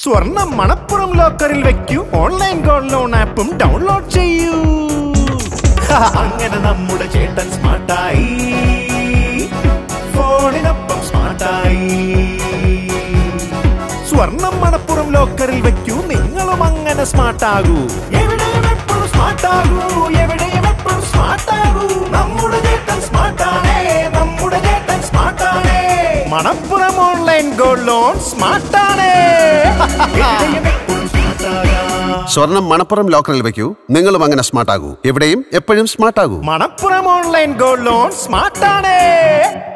സ്വർണം മണപ്പുറം ലോക്കറിൽ വെക്കൂ ഓൺലൈൻ ഗോൾഡ് ലോൺ ആപ്പും ഡൗൺലോഡ് ചെയ്യൂ ഹ, അങ്ങനെ നമ്മുടെ ചേട്ടൻ സ്മാർട്ടായി ഫോണിനൊപ്പം സ്മാർട്ടായി സ്വർണം മണപ്പുറം ലോക്കറിൽ വെക്കൂ നിങ്ങളും അങ്ങനെ സ്മാർട്ടാകൂ എവിടെയും എപ്പോഴും സ്മാർട്ടാകൂ എവിടെയും എപ്പോഴും സ്മാർട്ടാകൂ നമ്മുടെ ചേട്ടൻ സ്മാർട്ടാണേ നമ്മുടെ ചേട്ടൻ സ്മാർട്ടാണേ മണപ്പുറം ഓൺലൈൻ ഗോൾഡ് ലോൺ സ്മാർട്ടാണേ എവിടെയും എപ്പോഴും സ്മാർട്ടാകാം സ്വർണം മണപ്പുറം ലോക്കറിൽ വെക്കൂ നിങ്ങളും അങ്ങനെ സ്മാർട്ട് ആകൂ എവിടെയും എപ്പോഴും സ്മാർട്ട് ആകൂ മണപ്പുറം ഓൺലൈൻ ഗോൾഡ് ലോൺ സ്മാർട്ടാണേ